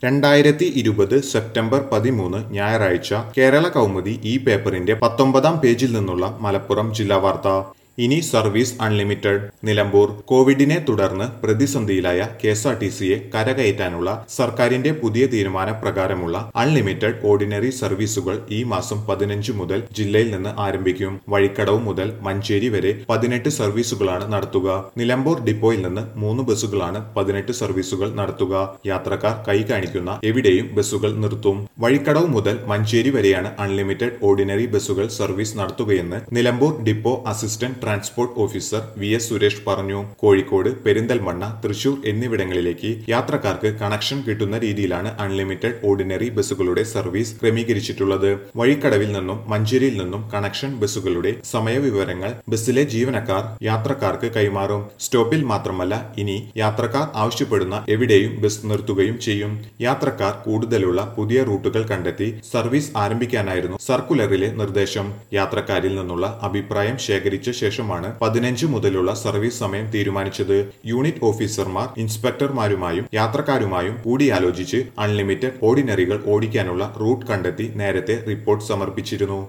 രണ്ടായിരത്തി ഇരുപത് സെപ്റ്റംബർ പതിമൂന്ന് ഞായറാഴ്ച കേരള കൗമുദി ഈ പേപ്പറിന്റെ പത്തൊമ്പതാം പേജിൽ നിന്നുള്ള മലപ്പുറം ജില്ലാ വാർത്ത ഇനി സർവീസ് അൺലിമിറ്റഡ് നിലമ്പൂർ കോവിഡിനെ തുടർന്ന് പ്രതിസന്ധിയിലായ കെ എസ് ആർ ടി സിയെ കരകയറ്റാനുള്ള സർക്കാരിന്റെ പുതിയ തീരുമാനപ്രകാരമുള്ള അൺലിമിറ്റഡ് ഓർഡിനറി സർവീസുകൾ ഈ മാസം പതിനഞ്ച് മുതൽ ജില്ലയിൽ നിന്ന് ആരംഭിക്കും വഴിക്കടവ് മുതൽ മഞ്ചേരി വരെ പതിനെട്ട് സർവീസുകളാണ് നടത്തുക നിലമ്പൂർ ഡിപ്പോയിൽ നിന്ന് മൂന്ന് ബസ്സുകളാണ് പതിനെട്ട് സർവീസുകൾ നടത്തുക യാത്രക്കാർ കൈ കാണിക്കുന്ന എവിടെയും ബസ്സുകൾ നിർത്തും വഴിക്കടവ് മുതൽ മഞ്ചേരി വരെയാണ് അൺലിമിറ്റഡ് ഓർഡിനറി ബസ്സുകൾ സർവീസ് നടത്തുകയെന്ന് Nilambur depot assistant transport officer V S Suresh പറഞ്ഞു കോഴിക്കോട് പെരിന്തൽമണ്ണ തൃശൂർ എന്നിവിടങ്ങളിലേക്ക് യാത്രക്കാർക്ക് കണക്ഷൻ കിട്ടുന്ന രീതിയിലാണ് അൺലിമിറ്റഡ് ഓർഡിനറി ബസ്സുകളുടെ സർവീസ് ക്രമീകരിച്ചിട്ടുള്ളത് വഴിക്കടവിൽ നിന്നും മഞ്ചേരിയിൽ നിന്നും കണക്ഷൻ ബസ്സുകളുടെ സമയവിവരങ്ങൾ ബസ്സിലെ ജീവനക്കാർ യാത്രക്കാർക്ക് കൈമാറും സ്റ്റോപ്പിൽ മാത്രമല്ല ഇനി യാത്രക്കാർ ആവശ്യപ്പെടുന്ന എവിടെയും ബസ് നിർത്തുകയും ചെയ്യും യാത്രക്കാർ കൂടുതലുള്ള പുതിയ റൂട്ടുകൾ കണ്ടെത്തി സർവീസ് ആരംഭിക്കാനായിരുന്നു സർക്കുലറിലെ നിർദ്ദേശം യാത്രക്കാരിൽ നിന്നുള്ള അഭിപ്രായം ശേഖരിച്ച ശേഷമാണ് പതിനഞ്ച് മുതലുള്ള സർവീസ് സമയം തീരുമാനിച്ചത് യൂണിറ്റ് ഓഫീസർമാർ ഇൻസ്പെക്ടർമാരുമായും യാത്രക്കാരുമായും കൂടിയാലോചിച്ച് അൺലിമിറ്റഡ് ഓർഡിനറികൾ ഓടിക്കാനുള്ള റൂട്ട് കണ്ടെത്തി നേരത്തെ റിപ്പോർട്ട് സമർപ്പിച്ചിരുന്നു